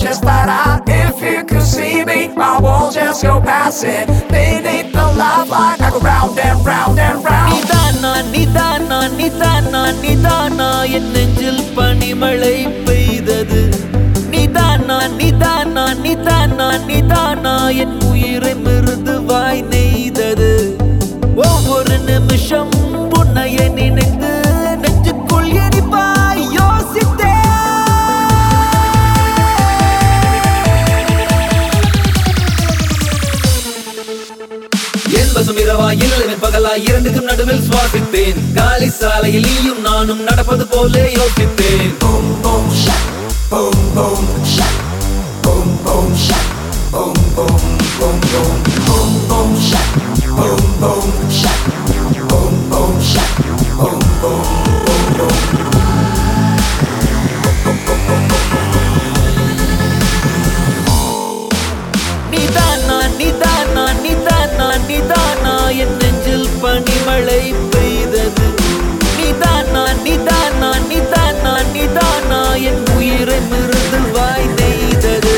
just thought I, if you could see me, I won't just go passing. Beneath the lifeline, I go round and round and round. நிதானா நிதானா நிதானா நிதானா என் நெஞ்சில் பனிமழை பெய்தது நிதானா நிதானா நிதானா நிதானா என் உயிரை மிருதுவாய் நெய்தது ஒவ்வொரு நிமிஷம் உன்னைய நினைத்து நெஞ்சுக்குள் எரிப்பாய் யோசித்தேன் என் பசும் இரவா இல்லை பகலா இரண்டுக்கும் நடுவில் சுவாசித்தேன் காலி சாலையில் நீயும் நானும் நடப்பது போல யோசித்தேன் Boom, boom, shack. Boom, boom, shack. Boom, boom, shack. Boom, boom, boom, boom. Boom, boom, shack. Boom, boom, shack. Boom, boom, shack. Boom, boom, boom, boom. நிதானா நிதானா நிதானா நிதானா என் நெஞ்சில் பனிமழை பெய்தது நிதானா நிதானா நிதானா நிதானா என் உயிரை மிருதுவாய் நெய்தது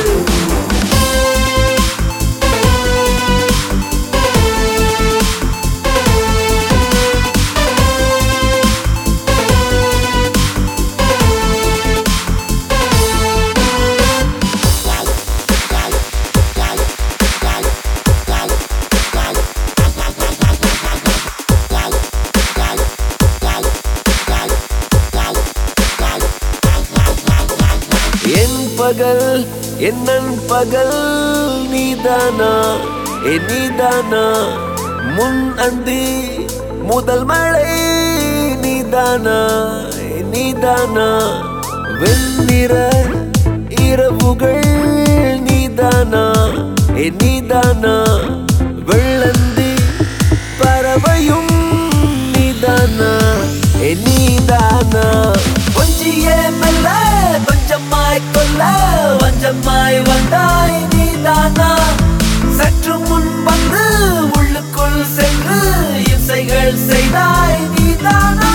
என் பகல் என் நண்பகல் நீதானா ஏ நீதானா முன் அந்தி முதல் மழை நீதானா ஏ நீதானா வெண்ணிற இரவுகள் நீதானா ஏ நீதானா வெள்ளந்தி பறவையும் நீதானா ஏ நீதானா கொஞ்சியே மெல்ல கொஞ்சமாய் கொல்ல வஞ்சமாய் வந்தாய் நீதானா சற்று முன் வந்து உள்ளுக்குள் சென்று இசைகள் செய்தாய் நீதானா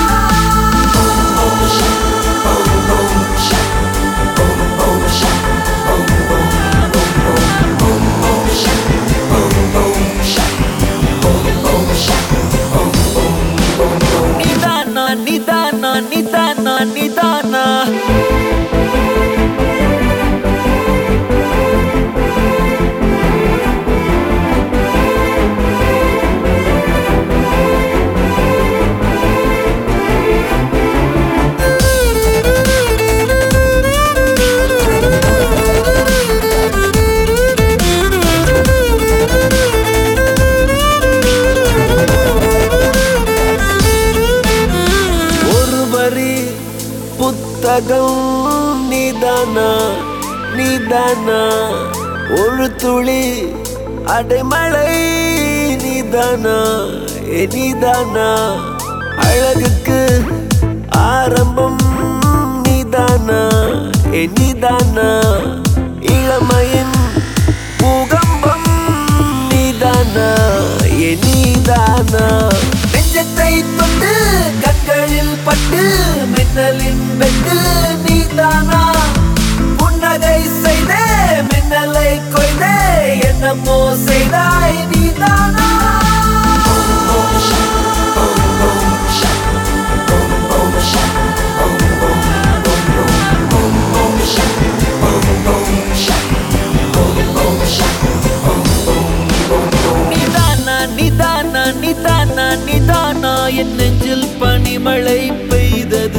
நிதானா நிதானா நிதானா நிதானா ஒரு வரி புத்தகம் நீதானா நீதானா ஒரு துளி அடைமழை நீதானா ஏ நீதானா அழகுக்கு ஆரம்பம் நீதானா ஏ நீதானா இளமையின் பூகம்பம் நீதானா ஏ நீதானா நெஞ்சத்தை தொட்டு கண்களில் பட்டு மின்னலின் வெட்டு நீதானா புன்னகை செய்தே மின்னலை கொய்தே என்னமோ செய்தாய் நீதானா நிதானா நிதானா நிதானா நிதானா என் நெஞ்சில் பனிமழை பெய்தது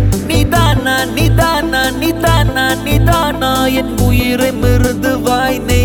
நிதானா நிதானா நிதானா நிதானா என் உயிரை மிருதுவாய் நெய்